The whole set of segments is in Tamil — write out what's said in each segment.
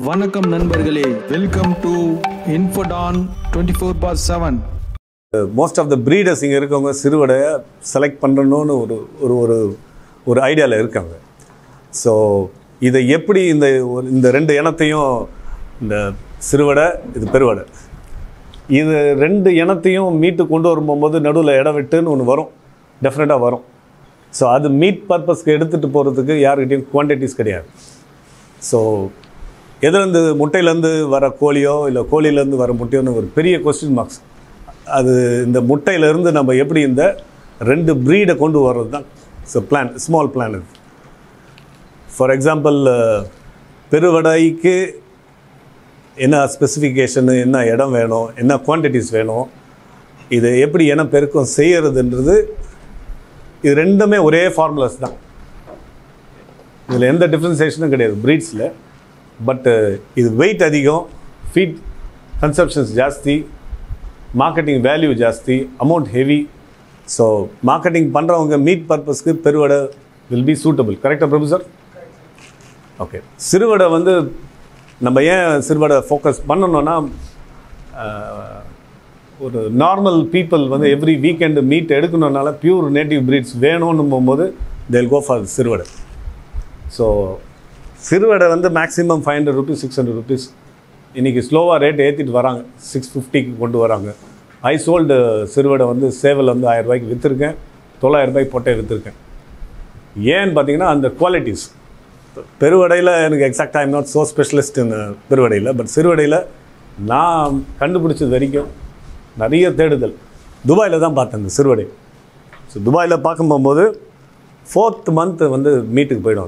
வணக்கம் நண்பர்களே வெல்கம் டு இன்ஃபோடான் twenty four by seven most of the breeders இங்கே இருக்கவங்க சிறுவடையை செலக்ட் பண்ணணும்னு ஒரு ஒரு ஒரு ஒரு ஐடியாவில் இருக்காங்க ஸோ இதை எப்படி இந்த ஒரு இந்த ரெண்டு இனத்தையும் இந்த சிறுவடை இது பெருவடை இது ரெண்டு இனத்தையும் மீட்டு கொண்டு வரும்போது நடுவில் இடம் விட்டுன்னு ஒன்று வரும் டெஃபினட்டாக வரும் ஸோ அது மீட் பர்பஸ்க்கு எடுத்துகிட்டு போகிறதுக்கு யாருக்கிட்டையும் குவான்டிட்டிஸ் கிடையாது ஸோ எதுலேருந்து முட்டையிலேருந்து வர கோழியோ இல்லை கோழியிலேருந்து வர முட்டையோன்னு ஒரு பெரிய கொஸ்டின் மார்க்ஸ் அது இந்த முட்டையிலேருந்து நம்ம எப்படி இந்த ரெண்டு ப்ரீடை கொண்டு வர்றது தான் ஸோ பிளான் ஸ்மால் பிளான் இது ஃபார் எக்ஸாம்பிள் பெருவடைக்கு என்ன ஸ்பெசிஃபிகேஷனு என்ன இடம் வேணும் என்ன குவான்டிட்டிஸ் வேணும் இது எப்படி இனம் பெருக்கம் செய்யறதுன்றது இது ரெண்டுமே ஒரே ஃபார்முலாஸ் தான் இதில் எந்த டிஃப்ரென்சேஷனும் கிடையாது ப்ரீட்ஸில் பட்டு இது வெயிட் அதிகம் ஃபீட் கன்சப்ஷன்ஸ் ஜாஸ்தி மார்க்கெட்டிங் வேல்யூ ஜாஸ்தி அமௌண்ட் ஹெவி ஸோ மார்க்கெட்டிங் பண்ணுறவங்க மீட் பர்பஸ்க்கு பெருவடை வில் பி சூட்டபிள் கரெக்டாக ப்ரொஃபஸர் ஓகே சிறுவடை வந்து நம்ம ஏன் சிறுவடை ஃபோக்கஸ் பண்ணணும்னா ஆஹ், ஒரு நார்மல் பீப்புள் வந்து எவ்ரி வீக்கெண்டு மீட் எடுக்கணுன்னால பியூர் நேட்டிவ் பிரீட்ஸ் வேணும்னு போகும்போது தேல் கோ ஃபார் சிறுவடை ஸோ சிறுவடை வந்து maximum five hundred rupees six hundred rupees இன்றைக்கி ஸ்லோவாக ரேட் ஏற்றிட்டு வராங்க சிக்ஸ் ஃபிஃப்டிக்கு கொண்டு வராங்க ஐ சோல்டு சிறுவடை வந்து சேவல் வந்து ஆயிரம் ரூபாய்க்கு விற்றுருக்கேன் தொள்ளாயிரம் ரூபாய்க்கு பொட்டை விற்றுருக்கேன் ஏன்னு பார்த்தீங்கன்னா அந்த குவாலிட்டிஸ் பெருவடையில் எனக்கு exact I'm not so specialist இந்த பெருவடையில் பட் சிறுவடையில் நான் கண்டுபிடிச்சது வரைக்கும் நிறைய தேடுதல் துபாயில் தான் பார்த்தேன் இந்த சிறுவடை ஸோ துபாயில் பார்க்கும் போகும்போது ஃபோர்த் மந்த் வந்து மீட்டுக்கு போயிடும்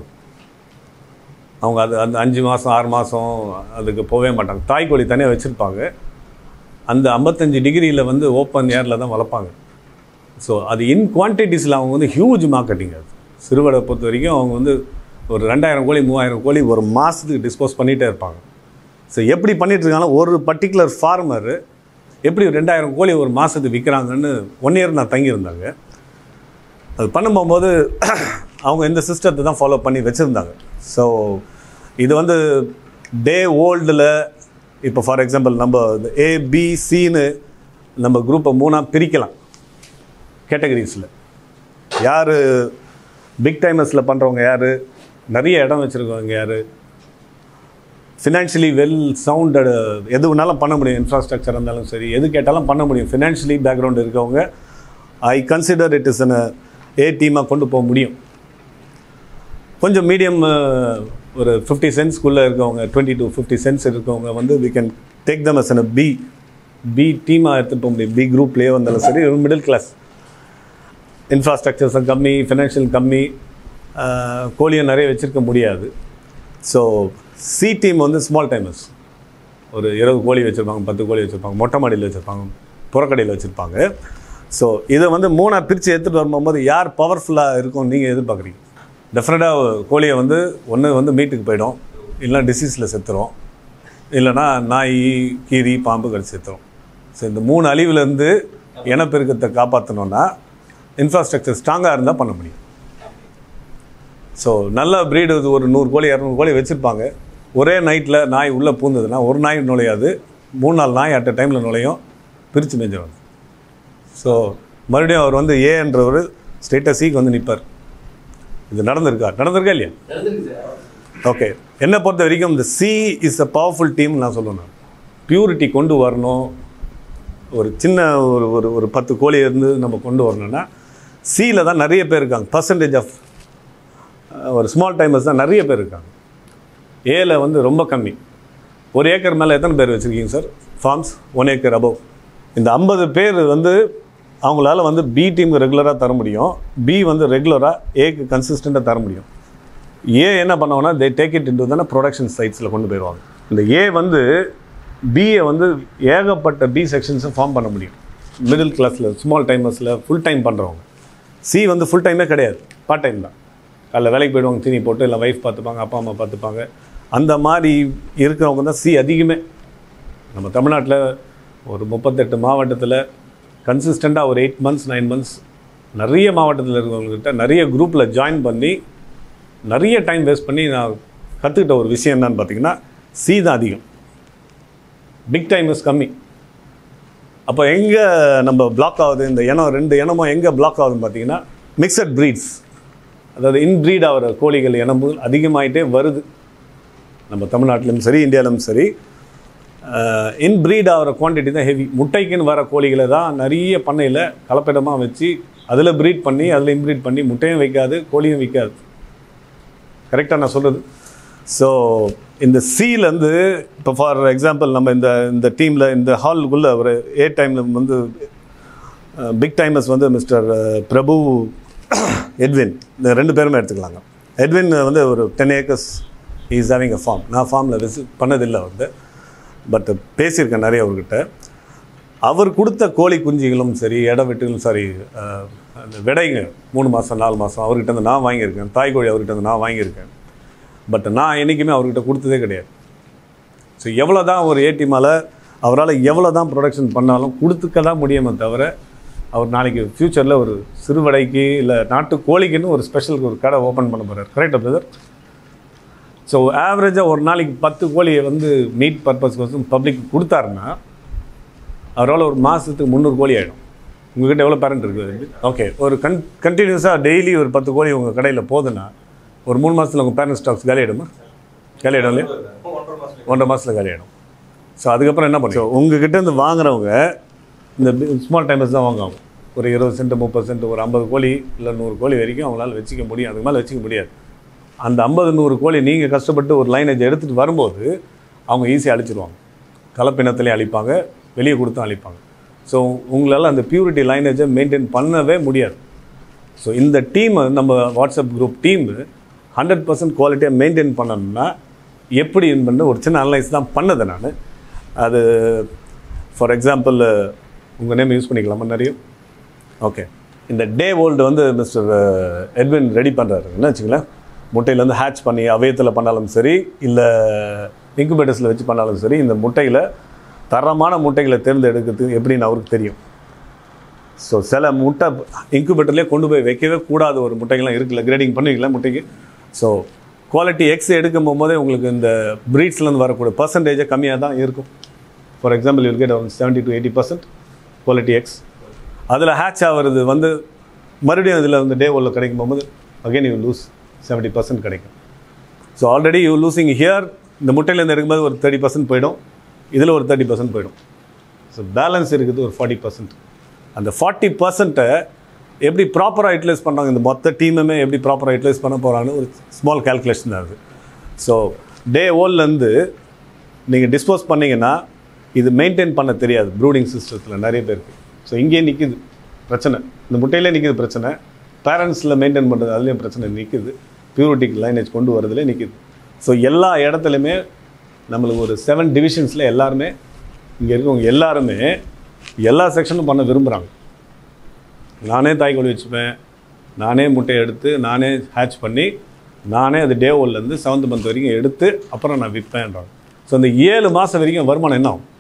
அவங்க அது அந்த அஞ்சு மாதம் ஆறு மாதம் அதுக்கு போகவே மாட்டாங்க தாய்க்கோழி தனியாக வச்சுருப்பாங்க அந்த ஐம்பத்தஞ்சு டிகிரியில் வந்து ஓப்பன் ஏரில் தான் வளர்ப்பாங்க ஸோ அது இன் குவான்டிட்டிஸில் அவங்க வந்து ஹியூஜ் மார்க்கெட்டிங் அது சிறுவடை பொறுத்த வரைக்கும் அவங்க வந்து ஒரு ரெண்டாயிரம் கோழி மூவாயிரம் கோழி ஒரு மாதத்துக்கு டிஸ்போஸ் பண்ணிகிட்டே இருப்பாங்க ஸோ எப்படி பண்ணிட்டு இருக்காங்கன்னா ஒரு பர்டிகுலர் ஃபார்மர் எப்படி ரெண்டாயிரம் கோழி ஒரு மாதத்துக்கு விற்கிறாங்கன்னு ஒன் இயர் நான் தங்கியிருந்தாங்க அது பண்ணும்போது அவங்க இந்த சிஸ்டத்தை தான் ஃபாலோ பண்ணி வச்சுருந்தாங்க ஸோ இது வந்து டே ஓல்டில் இப்போ ஃபார் எக்ஸாம்பிள் நம்ம ஏபிசின்னு நம்ம குரூப்பை மூணாக பிரிக்கலாம் கேட்டகரிஸில் யார் பிக் டைமர்ஸில் பண்ணுறவங்க யார் நிறைய இடம் வச்சுருக்கவங்க யார் ஃபினான்ஷியலி வெல் சவுண்டட் எது வேணாலும் பண்ண முடியும் இன்ஃப்ராஸ்ட்ரக்சர் இருந்தாலும் சரி எது கேட்டாலும் பண்ண முடியும் ஃபினான்ஷியலி பேக்ரவுண்ட் இருக்கவங்க I consider it is an a டீமாக கொண்டு போக முடியும் கொஞ்சம் மீடியம் ஒரு ஃபிஃப்டி சென்ட்ஸ்க்குள்ளே இருக்கவங்க டுவெண்ட்டி டு ஃபிஃப்டி சென்ட்ஸ் இருக்கவங்க வந்து we can take them as an B B டீமாக எடுத்துகிட்டு போக முடியும் பி குரூப்லேயே வந்தாலும் சரி மிடில் கிளாஸ் இன்ஃப்ராஸ்ட்ரக்சர்ஸும் கம்மி ஃபினான்ஷியல் கம்மி ஆஹ், கோழியை நிறைய வச்சுருக்க முடியாது ஸோ சி டீம் வந்து ஸ்மால் டைமர்ஸ் ஒரு இருபது கோழி வச்சுருப்பாங்க பத்து கோழி வச்சுருப்பாங்க மொட்டை மாடியில் வச்சுருப்பாங்க புறக்கடையில் வச்சுருப்பாங்க ஸோ இதை வந்து மூணாக பிரித்து எடுத்துகிட்டு வரும்போது யார் பவர்ஃபுல்லாக இருக்கும் நீங்கள் எதிர்பார்க்குறீங்க டெஃபினட்டாக கோழியை வந்து ஒன்று வந்து மீட்டுக்கு போயிடும் இல்லைனா டிசீஸில் செத்துரும் இல்லைனா நாய் கீரி பாம்பு கடிச்சு செத்துரும் ஸோ இந்த மூணு அழிவுலேருந்து இனப்பெருக்கத்தை காப்பாற்றணுன்னா இன்ஃப்ராஸ்ட்ரக்சர் ஸ்ட்ராங்காக இருந்தால் பண்ண முடியும் ஸோ நல்ல ப்ரீடு ஒரு நூறு கோழி இரநூறு கோழி வச்சுருப்பாங்க ஒரே நைட்டில் நாய் உள்ளே பூந்ததுன்னா ஒரு நாய் நுழையாது மூணு நாலு நாய் அட் டைமில் நுழையும் பிரித்து மேஞ்சிடும் ஸோ மறுபடியும் அவர் வந்து ஏன்றவர் ஸ்டேட்டஸ் சிக்கு வந்து நிற்பார் இது நடந்திருக்கா நடந்திருக்கா இல்லையா ஓகே என்னை பொறுத்த வரைக்கும் இந்த C is a powerful team நான் சொல்லுவேன் பியூரிட்டி கொண்டு வரணும் ஒரு சின்ன ஒரு ஒரு ஒரு பத்து கோழி இருந்து நம்ம கொண்டு வரணும்னா சியில் தான் நிறைய பேர் இருக்காங்க பர்சன்டேஜ் ஆஃப் ஒரு ஸ்மால் டைமர்ஸ் தான் நிறைய பேர் இருக்காங்க ஏல வந்து ரொம்ப கம்மி ஒரு ஏக்கர் மேலே எத்தனை பேர் வச்சுருக்கீங்க sir farms one acre above இந்த ஐம்பது பேர் வந்து அவங்களால வந்து பி டீமுக்கு ரெகுலராக தர முடியும் பி வந்து ரெகுலராக ஏக்கு கன்சிஸ்டண்ட்டாக தர முடியும் ஏ என்ன பண்ணுவாங்கன்னா தே டேக் இட் இன்டு தானே ப்ரொடக்ஷன் சைட்ஸில் கொண்டு போயிடுவாங்க இந்த ஏ வந்து பிஏ வந்து ஏகப்பட்ட பி செக்ஷன்ஸை ஃபார்ம் பண்ண முடியும் மிடில் கிளாஸில் ஸ்மால் டைமர்ஸில் ஃபுல் டைம் பண்ணுறவங்க சி வந்து ஃபுல் டைமே கிடையாது பார்ட் டைம் தான் காலைல வேலைக்கு போயிடுவாங்க தீனி போட்டு இல்லை ஒய்ஃப் பார்த்துப்பாங்க அப்பா அம்மா பார்த்துப்பாங்க அந்த மாதிரி இருக்கிறவங்க தான் சி அதிகமே நம்ம தமிழ்நாட்டில் ஒரு முப்பத்தெட்டு மாவட்டத்தில் கன்சிஸ்டண்ட்டாக ஒரு எயிட் மந்த்ஸ் நைன் மந்த்ஸ் நிறைய மாவட்டத்தில் இருக்கிறவங்ககிட்ட நிறைய குரூப்பில் ஜாயின் பண்ணி நிறைய டைம் வேஸ்ட் பண்ணி நான் கற்றுக்கிட்ட ஒரு விஷயம் என்னன்னு பார்த்தீங்கன்னா சி தான் அதிகம் பிக் டைமர்ஸ் கம்மி அப்போ எங்கே நம்ம பிளாக் ஆகுது இந்த இனம் ரெண்டு இனமும் எங்கே பிளாக் ஆகுதுன்னு பார்த்தீங்கன்னா மிக்சட் ப்ரீட்ஸ் அதாவது இன்ப்ரீட் ஆகிற கோழிகள் இனமும் அதிகமாயிட்டே வருது நம்ம தமிழ்நாட்டிலும் சரி இந்தியாவிலும் சரி இன்ப்ரீட் ஆகிற குவான்டிட்டி தான் ஹெவி முட்டைக்குன்னு வர கோழிகளை தான் நிறைய பண்ணையில் கலப்பிடமாக வச்சு அதில் ப்ரீட் பண்ணி அதில் இன்ப்ரீட் பண்ணி முட்டையும் வைக்காது கோழியும் விற்காது கரெக்டாக நான் சொல்கிறது ஸோ இந்த சீலேருந்து இப்போ ஃபார் எக்ஸாம்பிள் நம்ம இந்த இந்த டீமில் இந்த ஹாலுக்குள்ளே ஒரு ஏ டைமில் வந்து பிக் டைமர்ஸ் வந்து மிஸ்டர் பிரபு எட்வின் இந்த ரெண்டு பேருமே எடுத்துக்கலாங்க எட்வின் வந்து ஒரு ten acres is having a farm நான் ஃபார்மில் விசிட் பண்ணதில்லை வந்து பட் பேசியிருக்கேன் நிறைய அவர்கிட்ட அவர் கொடுத்த கோழி குஞ்சுகளும் சரி இட வெட்டுகளும் சரி அஹ், அந்த விடைங்க மூணு மாதம் நாலு மாதம் அவர்கிட்ட இருந்து நான் வாங்கியிருக்கேன் தாய் கோழி அவர்கிட்ட இருந்து நான் வாங்கியிருக்கேன் பட் நான் என்றைக்குமே அவர்கிட்ட கொடுத்ததே கிடையாது ஸோ எவ்வளோ தான் ஒரு ஏடி மேலே அவரால் எவ்வளோ தான் ப்ரொடக்ஷன் பண்ணாலும் கொடுத்துக்க தான் முடியுமே தவிர அவர் நாளைக்கு ஃப்யூச்சரில் ஒரு சிறுவடைக்கு இல்லை நாட்டு கோழிக்குன்னு ஒரு ஸ்பெஷல் ஒரு கடை ஓப்பன் பண்ண போகிறார் கரெக்டாக பிரதர் ஸோ ஆவரேஜாக ஒரு நாளைக்கு பத்து கோழியை வந்து மீட் பர்பஸ்க்கோசம் பப்ளிக் கொடுத்தாருன்னா அவரால் ஒரு மாதத்துக்கு முந்நூறு கோழி ஆகிடும் உங்ககிட்ட எவ்வளோ பேரண்ட் இருக்குது ஓகே ஒரு கன் கண்டினியூஸாக டெய்லி ஒரு பத்து கோழி உங்கள் கடையில் போகுதுன்னா ஒரு மூணு மாதத்தில் உங்கள் பேரண்ட் ஸ்டாக்ஸ் காலி ஆகிடுமா காலி ஆகிடும் இல்லையா ஒன்றரை மாதத்தில் காலி ஆகிடும் ஸோ அதுக்கப்புறம் என்ன பண்ணுவோம் உங்ககிட்ட இருந்து வாங்குறவங்க இந்த ஸ்மால் டைமர்ஸ் தான் வாங்குவாங்க ஒரு இருபது சென்ட் முப்பது சென்ட் ஒரு ஐம்பது கோழி இல்லை நூறு கோழி வரைக்கும் அவங்களால வச்சுக்க முடியும் அதுக்கு மேலே வச்சுக்க முடியாது அந்த ஐம்பது நூறு கோழி நீங்கள் கஷ்டப்பட்டு ஒரு லைனேஜ் எடுத்துகிட்டு வரும்போது அவங்க ஈஸியாக அழிச்சிருவாங்க கலப்பினத்துலேயும் அழிப்பாங்க வெளியே கொடுத்தும் அழிப்பாங்க ஸோ உங்களால் அந்த பியூரிட்டி லைனேஜை மெயின்டைன் பண்ணவே முடியாது ஸோ இந்த டீமை நம்ம WhatsApp group team hundred percent குவாலிட்டியாக மெயின்டைன் பண்ணணும்னா எப்படி பண்ண ஒரு சின்ன அனலைஸ் தான் பண்ணது நான் அது ஃபார் எக்ஸாம்பிள் உங்கள் நேம் யூஸ் பண்ணிக்கலாமா நிறைய ஓகே இந்த டே ஓல்டு வந்து மிஸ்டர் எட்வின் ரெடி பண்ணுறாரு என்ன வச்சுங்களேன் முட்டையிலேருந்து ஹேட்ச் பண்ணி அவயத்தில் பண்ணாலும் சரி இல்லை இன்குபேட்டர்ஸில் வச்சு பண்ணாலும் சரி இந்த முட்டையில் தரமான முட்டைகளை தேர்ந்தெடுக்கிறதுக்கு எப்படின்னு அவருக்கு தெரியும் ஸோ சில முட்டை இன்குபேட்டர்லேயே கொண்டு போய் வைக்கவே கூடாத ஒரு முட்டைகள்லாம் இருக்குல்ல கிரேடிங் பண்ணுவீங்களா முட்டைக்கு ஸோ குவாலிட்டி எக்ஸ் எடுக்கும் போகும்போதே உங்களுக்கு இந்த ப்ரீட்ஸ்லேருந்து வரக்கூடிய பர்சன்டேஜே கம்மியாக தான் இருக்கும் for example you'll get seventy to eighty percent quality eggs அதில் ஹேட்ச் ஆகிறது வந்து மறுபடியும் இதில் வந்து டே ஒல்ல கிடைக்கும் போகும்போது again you lose seventy percent கிடைக்கும் so already you losing here இந்த முட்டையிலேருந்து எடுக்கும்போது ஒரு தேர்ட்டி பர்சன்ட் போயிடும் இதில் ஒரு தேர்ட்டி பர்சன்ட் போயிடும் ஸோ பேலன்ஸ் இருக்குது ஒரு ஃபார்ட்டி பர்சன்ட் அந்த ஃபார்ட்டி பர்சன்ட்டை எப்படி ப்ராப்பராக யூட்டிலைஸ் பண்ணுறாங்க இந்த மொத்த டீமுமே எப்படி ப்ராப்பராக யூட்டிலைஸ் பண்ண போகிறாங்கன்னு ஒரு ஸ்மால் கால்குலேஷன் தான் அது ஸோ டே ஓல்லேருந்து நீங்கள் டிஸ்போஸ் பண்ணீங்கன்னா இது மெயின்டைன் பண்ண தெரியாது ப்ரூடிங் சிஸ்டத்தில் நிறைய பேருக்கு ஸோ இங்கேயே நிற்கிது பிரச்சனை இந்த முட்டையிலே நிற்கிது பிரச்சனை பேரண்ட்ஸில் மெயின்டைன் பண்ணுறது அதுலேயும் பிரச்சனை நிற்கிது பியூரிட்டிக் லைனேஜ் கொண்டு வரதுலே நிற்கிது ஸோ எல்லா இடத்துலையுமே நம்மளுக்கு ஒரு செவன் டிவிஷன்ஸில் எல்லாருமே இங்கே இருக்கவங்க எல்லாருமே எல்லா செக்ஷனும் பண்ண விரும்புகிறாங்க நானே தாய்க்கோழி வச்சுப்பேன் நானே முட்டையை எடுத்து நானே ஹேட்ச் பண்ணி நானே அது டே ஒன்லேருந்து செவன்த் மந்த் வரைக்கும் எடுத்து அப்புறம் நான் விற்பேன்றாங்க ஸோ இந்த ஏழு மாதம் வரைக்கும் வருமானம் என்ன ஆகும்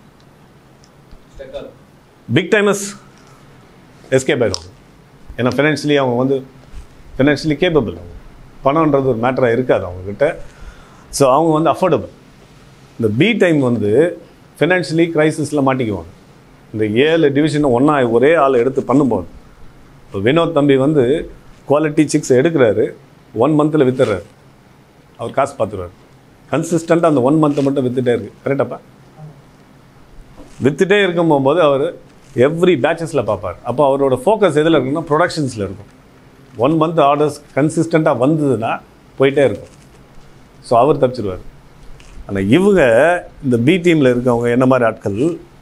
பிக் டைமஸ் எஸ்கேப் ஆயிடுவாங்க ஏன்னா ஃபினான்ஷியலி அவங்க வந்து ஃபினான்ஷியலி கேப்பபிள் அவங்க பணம்ன்றது ஒரு மேட்டராக இருக்காது அவங்கக்கிட்ட ஸோ அவங்க வந்து அஃபோர்டபுள் இந்த பி டைம் வந்து ஃபினான்ஷியலி க்ரைசிஸில் மாட்டிக்குவாங்க இந்த ஏழு டிவிஷனை ஒன்றா ஒரே ஆள் எடுத்து பண்ணும்போது இப்போ வினோத் தம்பி வந்து குவாலிட்டி சிக்ஸ் எடுக்கிறாரு ஒன் மந்தில் வித்துறாரு அவர் காசு பார்த்துருவார் கன்சிஸ்டண்ட்டாக அந்த ஒன் மந்த்தை மட்டும் வித்துட்டே இருக்கு கரெக்டாப்பா வித்துட்டே இருக்கும் போகும்போது அவர் எவ்ரி பேச்சஸில் பார்ப்பார் அப்போ அவரோட ஃபோக்கஸ் எதில் இருக்குன்னா ப்ரொடக்ஷன்ஸில் இருக்கும் ஒன் மந்த் ஆர்டர்ஸ் கன்சிஸ்டண்ட்டாக வந்ததுன்னா போயிட்டே இருக்கும் ஸோ அவர் தப்பிச்சிருவார் ஆனால் இவங்க இந்த பி டீமில் இருக்கவங்க என்ன மாதிரி ஆட்கள்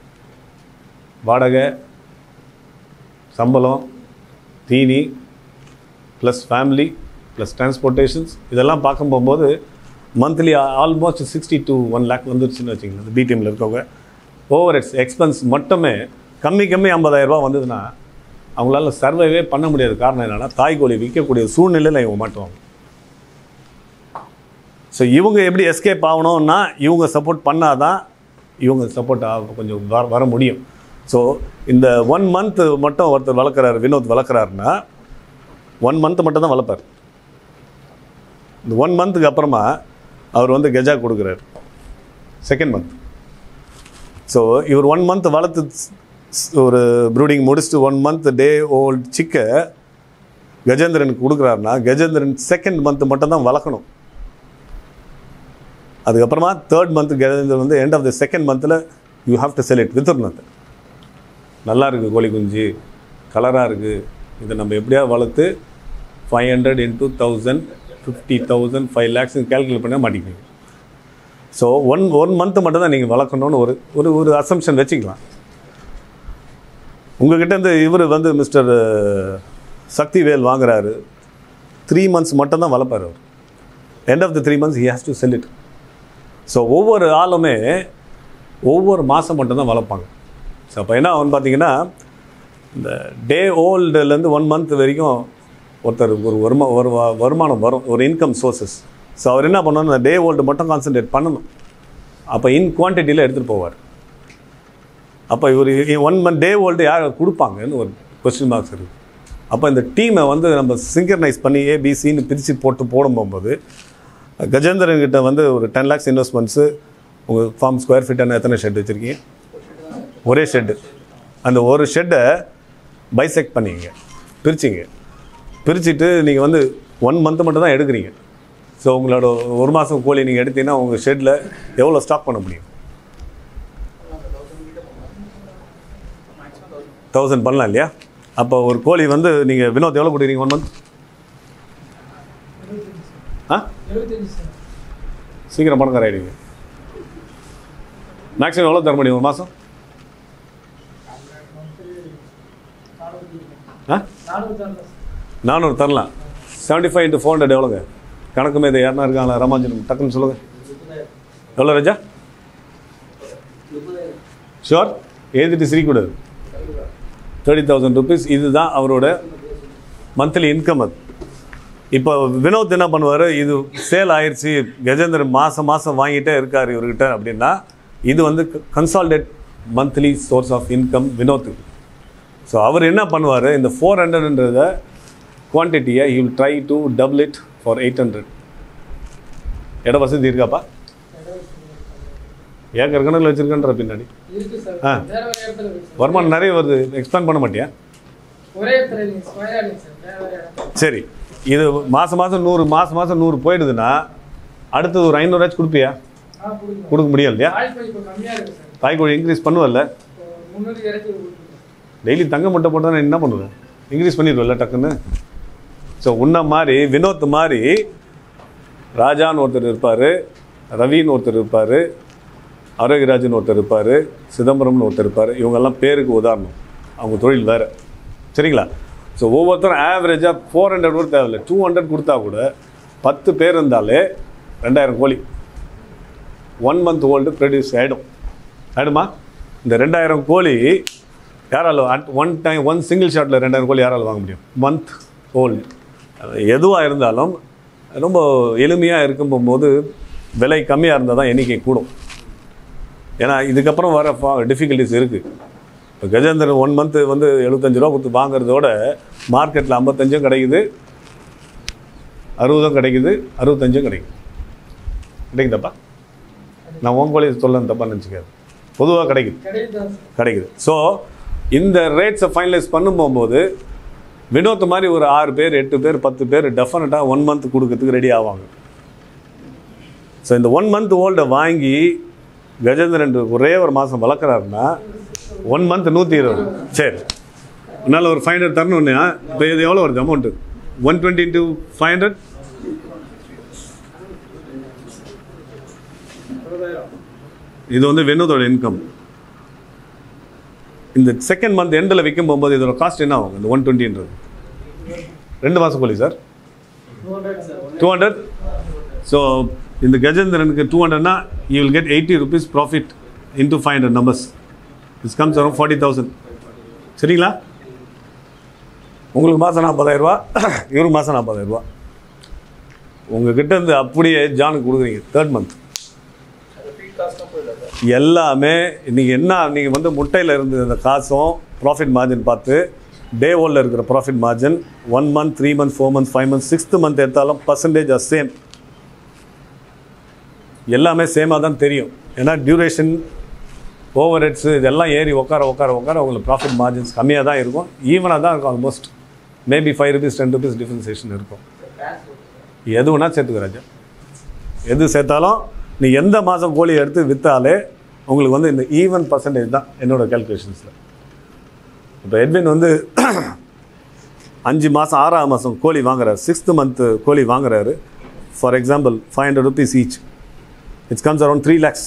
வாடகை சம்பளம் தீனி ப்ளஸ் ஃபேமிலி ப்ளஸ் டிரான்ஸ்போர்ட்டேஷன்ஸ் இதெல்லாம் பார்க்க போகும்போது monthly almost sixty to one lakh வந்துருச்சுன்னு வச்சுங்களேன் இந்த பி டீமில் இருக்கவங்க ஓவர் எக்ஸ் எக்ஸ்பென்ஸ் மட்டுமே கம்மி கம்மி 50000 ரூபாய் வந்ததுன்னா அவங்களால சர்வைவே பண்ண முடியாத காரணம் என்னென்னா தாய்கோழி விற்கக்கூடிய சூழ்நிலையில் இவங்க மாட்டுவாங்க ஸோ இவங்க எப்படி எஸ்கேப் ஆகணும்னா இவங்க சப்போர்ட் பண்ணாதான் இவங்க சப்போர்ட் ஆக கொஞ்சம் வர வர முடியும் ஸோ இந்த ஒன் மந்த் மட்டும் ஒருத்தர் வளர்க்குறாரு வினோத் வளர்க்குறாருன்னா ஒன் மந்த் மட்டும் தான் வளர்ப்பார் இந்த ஒன் மந்த்துக்கு அப்புறமா அவர் வந்து கெஜா கொடுக்குறாரு செகண்ட் மந்த் ஸோ இவர் ஒன் மந்த் வளர்த்து ஸ்- ஒரு ப்ரூடிங் முடிச்சுட்டு ஒன் மந்த் டே ஓல்ட் சிக்கை கஜேந்திரனுக்கு கொடுக்குறாருன்னா கஜேந்திரன் செகண்ட் மந்த் மட்டும் தான் வளர்க்கணும் அதுக்கப்புறமா தேர்ட் மந்த் கஜேந்திரன் வந்து எண்ட் ஆஃப் த செகண்ட் மந்தில் you have to sell it வித்துடணும் நல்லா இருக்குது கோழி குஞ்சு கலராக இருக்குது இதை நம்ம எப்படியாவது வளர்த்து five hundred into thousand fifty thousand five lakhs calculate பண்ண மாட்டேங்குது ஸோ ஒன் ஒன் மந்த்து மட்டும் தான் நீங்கள் வளர்க்கணும்னு ஒரு ஒரு ஒரு அசம்ஷன் வச்சுக்கலாம் உங்ககிட்ட இருந்து இவர் வந்து மிஸ்டர் சக்திவேல் வாங்குறாரு த்ரீ மந்த்ஸ் மட்டும் தான் வளர்ப்பார் அவர் end of the three months he has to sell it so ஒவ்வொரு ஆளுமே ஒவ்வொரு மாதம் மட்டும்தான் வளர்ப்பாங்க ஸோ அப்போ என்ன ஆகும்னு பார்த்தீங்கன்னா இந்த டே ஓல்டுலேருந்து ஒன் மந்த் வரைக்கும் ஒருத்தர் ஒரு வருமா ஒரு வ- வருமானம் வரும் ஒரு இன்கம் சோர்சஸ் ஸோ அவர் என்ன பண்ணணும் இந்த டே ஓல்டு மட்டும் கான்சென்ட்ரேட் பண்ணணும் அப்போ இன் குவான்டிட்டியில் எடுத்துகிட்டு போவார் அப்போ இவர் ஒன் மந்த் டே ஓல்டு யார் கொடுப்பாங்கன்னு ஒரு கொஸ்டின் மார்க்ஸ் இருக்குது அப்போ இந்த டீமை வந்து நம்ம சிங்கர்னைஸ் பண்ணி ஏபிசின்னு பிரித்து போட்டு போடும் போகும்போது கஜேந்திரன் கிட்ட வந்து ஒரு டென் லேக்ஸ் இன்வெஸ்ட்மெண்ட்ஸு உங்கள் ஃபார்ம் ஸ்கொயர் ஃபீட்டான எத்தனை ஷெட் வச்சுருக்கீங்க ஒரே ஷெட்டு அந்த ஒரு ஷெட்டை பைசெக்ட் பண்ணிங்க பிரிச்சிங்க பிரிச்சுட்டு நீங்கள் வந்து ஒன் மந்த் மட்டும் தான் எடுக்கிறீங்க ஸோ உங்களோட ஒரு மாதம் கோழி நீங்கள் எடுத்தீங்கன்னா உங்கள் ஷெட்டில் எவ்வளோ ஸ்டாக் பண்ண முடியும் தௌசண்ட் பண்ணலாம் இல்லையா அப்போ ஒரு கோழி வந்து நீங்கள் வினோத் எவ்வளோ கொடுக்குறீங்க ஒன் மந்த் ஆ சீக்கிரம் பணக்கார ஆகிடுங்க மேக்ஸிமம் எவ்வளோ தர முடியும் ஒரு மாதம் ஆ நானூறு தரலாம் seventy five into four hundred எவ்வளோங்க கணக்குமே இது யாருனா இருக்காங்களா ராமாஞ்சனம் டக்குன்னு சொல்லுங்கள் எவ்வளோ ரஜா ஷுவர் எழுதிட்டு சிரிக்கூடாது தேர்ட்டி தௌசண்ட் ருபீஸ் இதுதான் அவரோட மந்த்லி இன்கம் அது இப்போ வினோத் என்ன பண்ணுவார் இது சேல் ஆயிடுச்சு கஜேந்திரன் மாதம் மாதம் வாங்கிட்டே இருக்கார் இவர்கிட்ட அப்படின்னா இது வந்து consolidate monthly source of income வினோத்துக்கு ஸோ அவர் என்ன பண்ணுவார் இந்த ஃபோர் ஹண்ட்ரட்ன்றத குவான்டிட்டியை he will try to double it for eight hundred இட வசதி இருக்காப்பா ஏக்கர் கணக்கில் வச்சுருக்கன்ற பின்னாடி இருக்கு சார் ஆ. வேற வேற இடத்துல இருக்கு சார் வருமானம் நிறைய வருது எக்ஸ்பேண்ட் பண்ண மாட்டியா ஒரே இடத்துல இல்லைங்க ஸ்கொயரா இல்லைங்க சார் வேற வேற இடம் சரி இது மாதம் மாதம் நூறு மாதம் மாதம் நூறு போயிடுதுன்னா அடுத்தது ஒரு ஐநூறுவாச்சும் கொடுப்பியா ஆ கொடுங்க கொடுக்க முடியும் இல்லையா ஆயில் இப்போ கம்மியா இருக்கு சார் தாய்க்கோழி இன்க்ரீஸ் பண்ணுவல்ல இப்போ முந்நூறு இறக்கி கொடுக்குங்க டெய்லி தங்க முட்டை போட்டால் நான் என்ன பண்ணுவேன் இன்க்ரீஸ் பண்ணிடுவேன்ல டக்குன்னு ஸோ உன்ன மாதிரி வினோத் மாதிரி ராஜான்னு ஒருத்தர் இருப்பார் ரவின்னு ஒருத்தர் இருப்பார் ஆரோக்கியராஜன் ஒருத்தர் இருப்பார் சிதம்பரம்னு ஒருத்தர் இருப்பார் இவங்கெல்லாம் பேருக்கு உதாரணம் அவங்க தொழில் வேறு சரிங்களா ஸோ ஒவ்வொருத்தரும் ஆவரேஜாக ஃபோர் ஹண்ட்ரட் கூட தேவையில்லை டூ ஹண்ட்ரட் கொடுத்தா கூட பத்து பேர் இருந்தாலே ரெண்டாயிரம் கோழி ஒன் மந்த் ஓல்டு ப்ரொடியூஸ் ஆகிடும் ஆகிடுமா இந்த ரெண்டாயிரம் கோழி யாரால at one time one single ஷாட்டில் ரெண்டாயிரம் கோழி யாரால வாங்க முடியும் மந்த் ஓல்டு எதுவாக இருந்தாலும் ரொம்ப எளிமையாக இருக்கும் போது விலை கம்மியாக இருந்தால் தான் எண்ணிக்கை கூடும் ஏன்னா இதுக்கப்புறம் வர டிஃபிகல்ட்டிஸ் இருக்குது இப்போ கஜேந்திரன் ஒன் மந்த்து வந்து எழுபத்தஞ்சு ரூபா கொடுத்து வாங்குறதோட மார்க்கெட்டில் ஐம்பத்தஞ்சும் கிடைக்குது அறுபதும் கிடைக்குது அறுபத்தஞ்சும் கிடைக்குது கிடைக்குதாப்பா நான் உன் கோழி சொல்ல தப்பாக நினச்சிக்காது பொதுவாக கிடைக்குது கிடையாது தான் சார் கிடைக்குது ஸோ இந்த ரேட்ஸை ஃபைனலைஸ் பண்ணும் போகும்போது வினோத் மாதிரி ஒரு ஆறு பேர் எட்டு பேர் பத்து பேர் டெஃபினட்டாக ஒன் மந்த் கொடுக்கறதுக்கு ரெடி ஆவாங்க ஸோ இந்த ஒன் மந்த் ஓல்டை வாங்கி கஜேந்திரன் ஒரே ஒரு மாதம் வளர்க்குறாருன்னா ஒன் மந்த் நூற்றி இருபது சரி அதனால் ஒரு ஃபைவ் ஹண்ட்ரட் தரணும்னா இப்போ இது எவ்வளோ வருது amount one twenty into five hundred இது வந்து வினோதோட இன்கம் இந்த செகண்ட் மந்த் எண்டில் விற்கும் போகும்போது இதோட காஸ்ட் என்ன ஆகும் இந்த ஒன் டுவெண்ட்டின்றது ரெண்டு மாதம் கோழி sir two hundred sir two hundred so இந்த கஜேந்திரனுக்கு டூ ஹண்ட்ரட்னா you will get eighty rupees profit into five hundred numbers it's comes around forty thousand சரிங்களா உங்களுக்கு மாதம் நாற்பதாயிரரூபா இவருக்கு மாதம் நாற்பதாயிரரூபா உங்ககிட்ட இருந்து அப்படியே ஜானுக்கு கொடுக்குறீங்க தேர்ட் மந்த் எல்லாமே நீங்கள் என்ன நீங்கள் வந்து முட்டையில் இருந்து இந்த காசும் ப்ராஃபிட் மார்ஜின் பார்த்து டே ஓலில் இருக்கிற profit margin one month three month four month five month sixth month எடுத்தாலும் பர்சன்டேஜ் ஆர் சேம் எல்லாமே சேமாக தான் தெரியும் ஏன்னா டியூரேஷன் ஓவர் ஹெட்ஸு இதெல்லாம் ஏறி உட்கார உட்கார உட்கார உங்களுக்கு ப்ராஃபிட் மார்ஜின்ஸ் கம்மியாக தான் இருக்கும் ஈவனாக தான் இருக்கும் almost maybe five rupees ten rupees differentiation இருக்கும் எது வேணால் சேர்த்துக்க ராஜா எது சேர்த்தாலும் நீ எந்த மாதம் கோழி எடுத்து விற்றாலே உங்களுக்கு வந்து இந்த ஈவன் பர்சன்டேஜ் தான் என்னோட கேல்குலேஷன்ஸில் இப்போ எட்வின் வந்து அஞ்சு மாதம் ஆறாம் மாதம் கோழி வாங்குறாரு சிக்ஸ்த்து மந்த்து கோழி வாங்குறாரு for example five hundred rupees each it's comes around three lakhs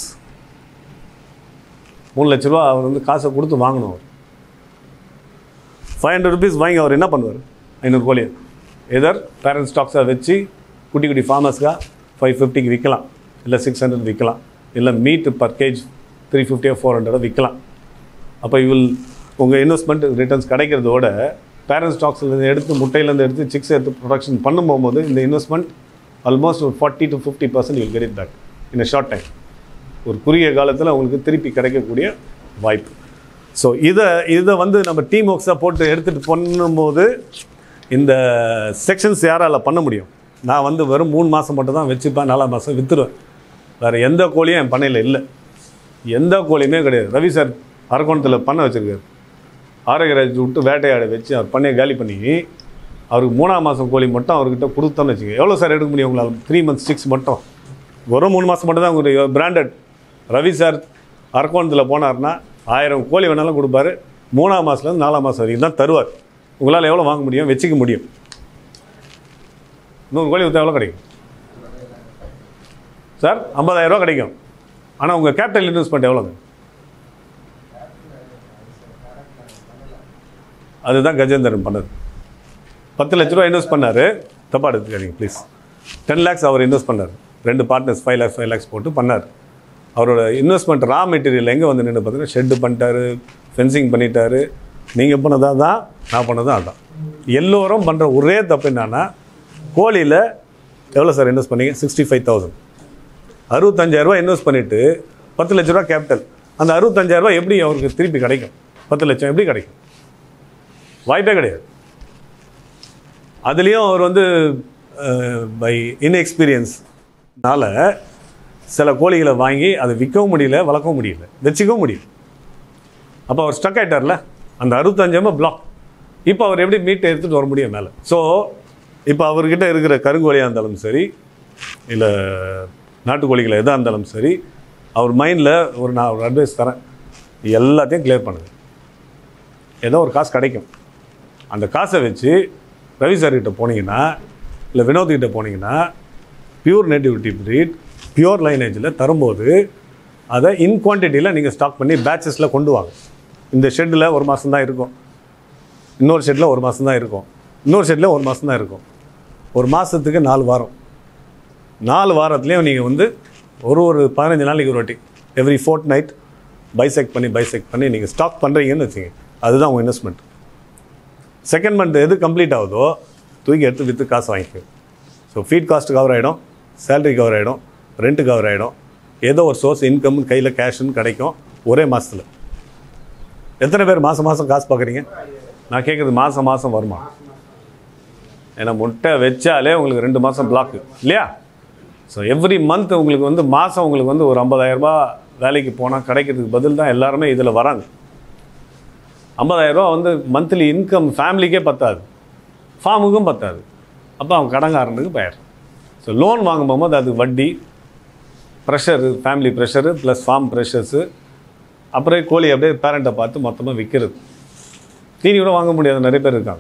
மூணு லட்ச ரூபா அவர் வந்து காசை கொடுத்து வாங்கணும் அவர் ஃபைவ் ஹண்ட்ரட் ருபீஸ் வாங்கி அவர் என்ன பண்ணுவார் ஐநூறு கோழியை எதர் பேரண்ட் ஸ்டாக்ஸாக வச்சு குட்டி குட்டி ஃபார்மர்ஸ்க்காக ஃபைவ் ஃபிஃப்டிக்கு விற்கலாம் இல்லை சிக்ஸ் ஹண்ட்ரட் விற்கலாம் இல்லை மீட் பர் கேஜ் த்ரீ ஃபிஃப்டியோ ஃபோர் ஹண்ட்ரடோ விற்கலாம் அப்போ இவில் உங்கள் இன்வெஸ்ட்மெண்ட் ரிட்டர்ன்ஸ் கிடைக்கிறதோட பேரண்ட் ஸ்டாக்ஸ்லேருந்து எடுத்து முட்டையிலேருந்து எடுத்து சிக்ஸ் எடுத்து ப்ரொடக்ஷன் பண்ணும் போகும்போது இந்த இன்வெஸ்ட்மெண்ட் ஆல்மோஸ்ட் ஒரு forty to fifty percent will get it back in a short time ஒரு குறுகிய காலத்தில் உங்களுக்கு திருப்பி கிடைக்கக்கூடிய வாய்ப்பு ஸோ இதை இதை வந்து நம்ம டீம் ஒர்க்ஸாக போட்டு எடுத்துகிட்டு பண்ணும்போது இந்த செக்ஷன்ஸ் யாரால் பண்ண முடியும் நான் வந்து வெறும் மூணு மாதம் மட்டும் தான் வச்சுப்பேன் நாலாம் மாதம் விற்றுருவேன் வேறு எந்த கோழியும் என் பண்ணையில் இல்லை எந்த கோழியுமே கிடையாது ரவி சார் அரக்கோணத்தில் பண்ண வச்சுருக்காரு ஆரோக்கியராஜ் விட்டு வேட்டையாட வச்சு அவர் பண்ணையை காலி பண்ணி அவருக்கு மூணாம் மாதம் கோழி மட்டும் அவர்கிட்ட கொடுத்தோன்னு வச்சுக்கோங்க எவ்வளோ சார் எடுக்க முடியும் உங்களால் த்ரீ மந்த்ஸ் சிக்ஸ் மட்டும் ஒரு மூணு மாதம் மட்டும் தான் உங்களுக்கு பிராண்டட் ரவி சார் அரக்கோணத்தில் போனார்னா ஆயிரம் கோழி வேணாலும் கொடுப்பாரு மூணாம் மாதத்துலேருந்து நாலாம் மாதம் வரைக்கும் தான் தருவார் உங்களால் எவ்வளோ வாங்க முடியும் வச்சுக்க முடியும் நூறு கோழி விற்றா எவ்வளோ கிடைக்கும் சார் 50000 ரூபா கிடைக்கும் ஆனால் உங்கள் கேபிட்டல் இன்வெஸ்ட்மெண்ட் எவ்வளோங்க அதுதான் கஜேந்திரன் பண்ணது பத்து லட்ச ரூபா இன்வெஸ்ட் பண்ணார் தப்பாக எடுத்துக்காதீங்க ப்ளீஸ் டென் லேக்ஸ் அவர் இன்வெஸ்ட் பண்ணார் ரெண்டு partners five lakhs five lakhs போட்டு பண்ணார் அவரோட இன்வெஸ்ட்மெண்ட் ரா மெட்டீரியல் எங்கே வந்து நின்று பார்த்தீங்கன்னா ஷெட்டு பண்ணிட்டாரு ஃபென்சிங் பண்ணிட்டாரு நீங்கள் பண்ணதா தான் நான் பண்ணதும் அதான் எல்லோரும் பண்ணுற ஒரே தப்பு என்னன்னா கோழியில் எவ்வளோ சார் இன்வெஸ்ட் பண்ணீங்க சிக்ஸ்டி ஃபைவ் தௌசண்ட் அறுபத்தஞ்சாயிரரூபா இன்வெஸ்ட் பண்ணிவிட்டு பத்து லட்ச ரூபா கேபிட்டல் அந்த அறுபத்தஞ்சாயிரரூபா எப்படி அவருக்கு திருப்பி கிடைக்கும் பத்து லட்சம் எப்படி கிடைக்கும் வாய்ப்பே கிடையாது அதுலேயும் அவர் வந்து பை இன்எக்ஸ்பீரியன்ஸ்னால சில கோழிகளை வாங்கி அதை விற்கவும் முடியல வளர்க்கவும் முடியல வச்சுக்கவும் முடியல அப்போ அவர் ஸ்டக் ஆயிட்டார்ல அந்த அறுபத்தஞ்சாம பிளாக் இப்போ அவர் எப்படி மீட்டை எடுத்துகிட்டு வர முடியும் மேலே ஸோ இப்போ அவர்கிட்ட இருக்கிற கருங்கோழியாக இருந்தாலும் சரி இல்லை நாட்டுக்கோழிகளை எதாக இருந்தாலும் சரி அவர் மைண்டில் ஒரு நான் ஒரு அட்வைஸ் தரேன் எல்லாத்தையும் கிளியர் பண்ணுங்க ஏதோ ஒரு காசு கிடைக்கும் அந்த காசை வச்சு ரவி சார் கிட்ட போனீங்கன்னா இல்லை வினோத் கிட்ட போனீங்கன்னா பியூர் நேட்டிவிட்டி breed பியூர் லைனேஜில் தரும்போது அதை இன் குவான்டிட்டியில் நீங்கள் ஸ்டாக் பண்ணி பேட்சஸில் கொண்டு வாங்க இந்த ஷெட்டில் ஒரு மாதம் தான் இருக்கும் இன்னொரு ஷெட்டில் ஒரு மாதம் தான் இருக்கும் இன்னொரு ஷெட்டில் ஒரு மாதம் தான் இருக்கும் ஒரு மாதத்துக்கு நாலு வாரம் நாலு வாரத்துலேயும் நீங்கள் வந்து ஒரு ஒரு பதினஞ்சு நாளைக்கு ஒரு வாட்டி எவ்ரி ஃபோர்ட் நைட் பைசெக்ட் பண்ணி பைசெக்ட் பண்ணி நீங்கள் ஸ்டாக் பண்ணுறீங்கன்னு வச்சுங்க அதுதான் உங்கள் இன்வெஸ்ட்மெண்ட் செகண்ட் மந்த் எது கம்ப்ளீட் ஆகுதோ தூக்கி எடுத்து விற்று காசு வாங்கிக்கோ ஸோ ஃபீட் காஸ்ட் கவர் ஆகிடும் சேலரி கவர் ஆகிடும் ரெண்ட் கவர் ஆகிடும் ஏதோ ஒரு சோர்ஸ் இன்கம் கையில் கேஷ்னு கிடைக்கும் ஒரே மாதத்தில் எத்தனை பேர் மாதம் மாதம் காசு பார்க்குறீங்க நான் கேட்குறது மாதம் மாதம் வருமா ஏன்னா முட்டை வச்சாலே உங்களுக்கு ரெண்டு மாதம் பிளாக்கு இல்லையா ஸோ எவ்ரி மந்த் உங்களுக்கு வந்து மாதம் உங்களுக்கு வந்து ஒரு 50000 ரூபாய் வேலைக்கு போனால் கிடைக்கிறதுக்கு பதில் தான் எல்லாருமே இதில் வராங்க 50000 ரூபாய் வந்து மந்த்லி இன்கம் ஃபேமிலிக்கே பத்தாது ஃபார்முக்கும் பத்தாது அப்போ அவன் கடங்காரனுக்கு பெயர் ஸோ லோன் வாங்கும் போகும்போது அது வட்டி pressure family pressure plus farm pressures அப்புறம் கோழி அப்படியே பேரண்ட்டை பார்த்து மொத்தமாக விற்கிறது தீனி கூட வாங்க முடியாத நிறைய பேர் இருக்காங்க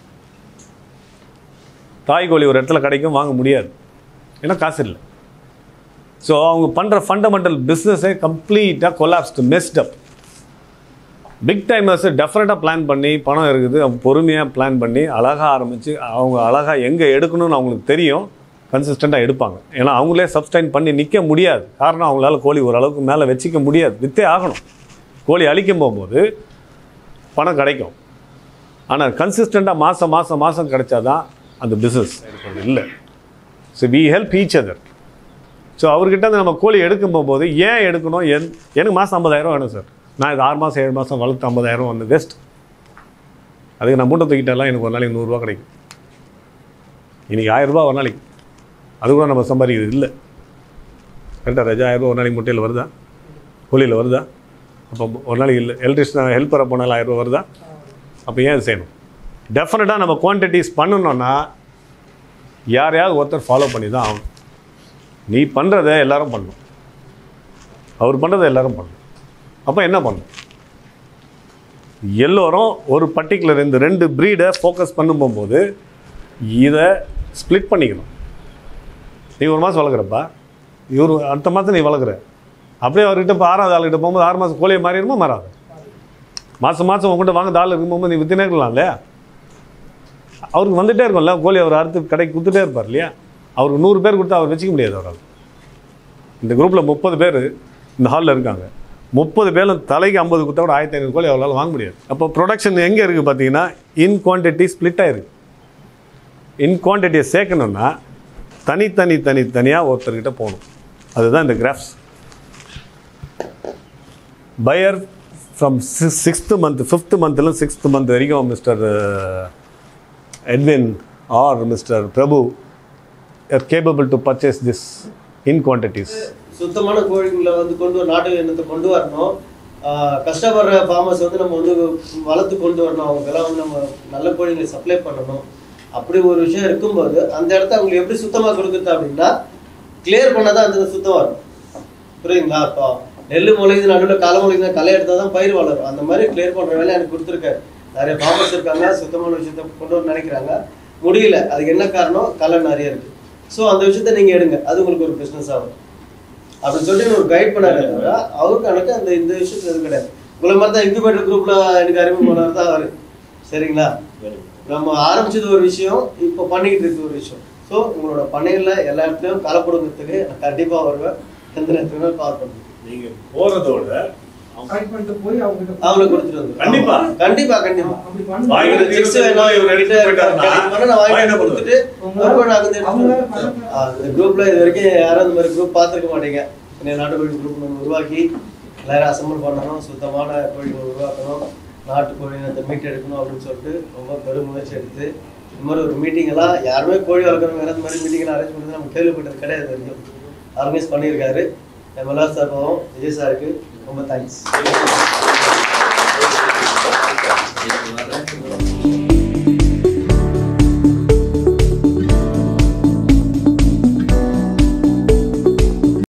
தாய் கோழி ஒரு இடத்துல கிடைக்கும் வாங்க முடியாது ஏன்னா காசு இல்லை ஸோ அவங்க பண்ணுற ஃபண்டமெண்டல் பிஸ்னஸே கம்ப்ளீட்டாக collapsed messed up big timers டெஃபரெண்ட்டாக பிளான் பண்ணி பணம் இருக்குது அவங்க பொறுமையாக பிளான் பண்ணி அழகாக ஆரம்பித்து அவங்க அழகாக எங்கே எடுக்கணும்னு அவங்களுக்கு தெரியும் கன்சிஸ்டண்ட்டாக எடுப்பாங்க ஏன்னா அவங்களே சப்ஸ்டைன் பண்ணி நிற்க முடியாது காரணம் அவங்களால கோழி ஓரளவுக்கு மேலே வச்சிக்க முடியாது வித்தே ஆகணும் கோழி அழிக்கும் போகும்போது பணம் கிடைக்கும் ஆனால் கன்சிஸ்டண்ட்டாக மாதம் மாதம் மாதம் கிடைச்சாதான் அந்த பிஸ்னஸ் இல்லை so we help each other so அவர்கிட்ட இருந்து நம்ம கோழி எடுக்கும் போகும்போது ஏன் எடுக்கணும் என் எனக்கு மாதம் ஐம்பதாயிரம் வேணும் சார் நான் இது ஆறு மாதம் ஏழு மாதம் வளர்த்து ஐம்பதாயிரம் வந்து வேஸ்ட் அதுக்கு நான் மூட்டை தூக்கிட்டாலாம் எனக்கு ஒரு நாளைக்கு நூறுரூவா கிடைக்கும் இன்றைக்கி ஆயிரரூபா ஒரு நாளைக்கு அது கூட நம்ம சம்பாதிக்கிறது இல்லை கரெக்டாக ராஜா ஆயிரம் ரூபா ஒரு நாளைக்கு முட்டையில் வருதா கூலியில் வருதா அப்போ ஒரு நாளைக்கு இல்லை எலக்ட்ரிஷன் ஹெல்ப்பராக போனாலும் ஆயிரம் ரூபா வருதா அப்போ ஏன் இது செய்யணும் டெஃபினட்டாக நம்ம குவான்டிட்டிஸ் பண்ணணும்னா யாரையாவது ஒருத்தர் ஃபாலோ பண்ணி தான் ஆகணும் நீ பண்ணுறத எல்லாரும் பண்ணணும் அவர் பண்ணுறதை எல்லாரும் பண்ணணும் அப்போ என்ன பண்ணணும் எல்லோரும் ஒரு பர்டிகுலர் இந்த ரெண்டு ப்ரீடை ஃபோக்கஸ் பண்ண போகும்போது இதை ஸ்ப்ளிட் பண்ணிக்கணும் நீ ஒரு மாதம் வளர்க்குறப்பா இவர் அடுத்த மாதம் நீ வளர்க்குற அப்படியே அவர்கிட்ட இப்போ ஆறாவது ஆளுகிட்ட போகும்போது ஆறு மாதம் கோழியை மாறிடுமா மாறாது மாதம் மாதம் உங்கள்கிட்ட வாங்க ஆள் இருக்கும்போது நீ வித்துனே இருக்கலாம் இல்லையா அவருக்கு வந்துட்டே இருக்கும்ல கோழி அவர் அறுத்து கடைக்கு கொடுத்துட்டே இருப்பார் இல்லையா அவருக்கு நூறு பேர் கொடுத்தா அவர் வச்சுக்க முடியாது அவரால் இந்த குரூப்பில் முப்பது பேர் இந்த ஹாலில் இருக்காங்க முப்பது பேரும் தலைக்கு ஐம்பது கொடுத்தா கூட ஆயிரத்தி ஐநூறு கோழி அவரால் வாங்க முடியாது அப்போ ப்ரொடக்ஷன் எங்கே இருக்குது பார்த்தீங்கன்னா இன் குவான்டிட்டி ஸ்ப்ளிட் ஆயிருக்கு இன் குவான்டிட்டியை சேர்க்கணுன்னா தனித்தனி தனி தனியாக ஒருத்தர்கிட்ட போகணும் அதுதான் இந்த graphs buyer from sixth month fifth மந்த்லேருந்து சிக்ஸ்த்து மந்த் வரைக்கும் Mister Edwin or Mister Prabhu are capable to purchase this in quantities சுத்தமான கோழிகளை வந்து கொண்டு வர நாட்டு எண்ணத்தை கொண்டு வரணும் ஆஹ் கஷ்டப்படுற ஃபார்மர்ஸ் வந்து நம்ம வந்து வளர்த்து கொண்டு வரணும் அவங்களுக்கெல்லாம் வந்து நம்ம நல்ல கோழிகளை சப்ளை பண்ணணும் அப்படி ஒரு விஷயம் இருக்கும்போது அந்த இடத்த அவங்களுக்கு எப்படி சுத்தமாக கொடுக்குறது அப்படின்னா கிளியர் பண்ணால் தான் அந்த சுத்தமாக இருக்கும் புரியுதுங்களா இப்போ நெல் முளைக்குது நடுவில் களை முளைக்குது களை எடுத்தால் தான் பயிர் வளரும் அந்த மாதிரி கிளியர் பண்ணுற வேலை எனக்கு கொடுத்துருக்காரு நிறைய ஃபார்மர்ஸ் இருக்காங்க சுத்தமான விஷயத்த கொண்டு வர நினைக்கிறாங்க முடியல அதுக்கு என்ன காரணம் களை நிறைய இருக்கு ஸோ அந்த விஷயத்த நீங்கள் எடுங்க அது உங்களுக்கு ஒரு பிஸ்னஸ் ஆகும் அப்படின்னு சொல்லிட்டு ஒரு கைட் பண்ணாரு தவிர அவருக்கு எனக்கு அந்த இந்த விஷயத்துல எதுவும் கிடையாது உங்களை மாதிரி தான் இன்குபேட்டர் குரூப்ல எனக்கு அறிமுகம் பண்ணார் தான் அவரு சரிங்களா நம்ம ஆரம்பிச்சது ஒரு விஷயம் இப்போ பண்ணிக்கிட்டு இருக்க ஒரு விஷயம் ஸோ உங்களோட பண்ணையில எல்லா இடத்துலையும் களை கொடுக்கறதுக்கு நான் கண்டிப்பா வருவேன் எந்த நேரத்துக்கு கால் பண்ணுவேன் நீங்கள் போகிறதோட ஃபைட் பண்ணிட்டு போய் அவங்க கிட்ட அவங்களுக்கு கொடுத்துட்டு வந்து கண்டிப்பா. கண்டிப்பா கண்டிப்பா அப்படி பண்ணி வாங்கிட்டு chicks வேணும், இவங்க கிட்ட கிடைக்கும் பண்ண நான் வாங்கிட்டு கொடுத்துட்டு மறுபடியும் நான் வந்து எடுத்துட்டு வருவேன். ஆ, இந்த குரூப்ல இது வரைக்கும் யாரும் இந்த மாதிரி குரூப் பார்த்துருக்க மாட்டீங்க இந்த நாட்டுக்கோழி குரூப் நம்ம உருவாக்கி எல்லாரும் அசம்பிள் பண்ணணும் சுத்தமான கோழிகளை உருவாக்கணும் நாட்டுக்கோழி அந்த மீட் எடுக்கணும் அப்படின்னு சொல்லிட்டு ரொம்ப பெரும் முயற்சி எடுத்து இந்த மாதிரி ஒரு மீட்டிங் எல்லாம் யாருமே கோழி வளர்க்கணும் இந்த மாதிரி மீட்டிங் அரேஞ்ச் பண்ணி நம்ம கேள்விப்பட்டது கிடையாது இது வரைக்கும் ஆர்கனைஸ் பண்ணியிருக்காரு எம்எல்ஆர் சார் பாவம் விஜய் சாருக்கு ரொம்ப தேங்க்ஸ் இதுக்கு வர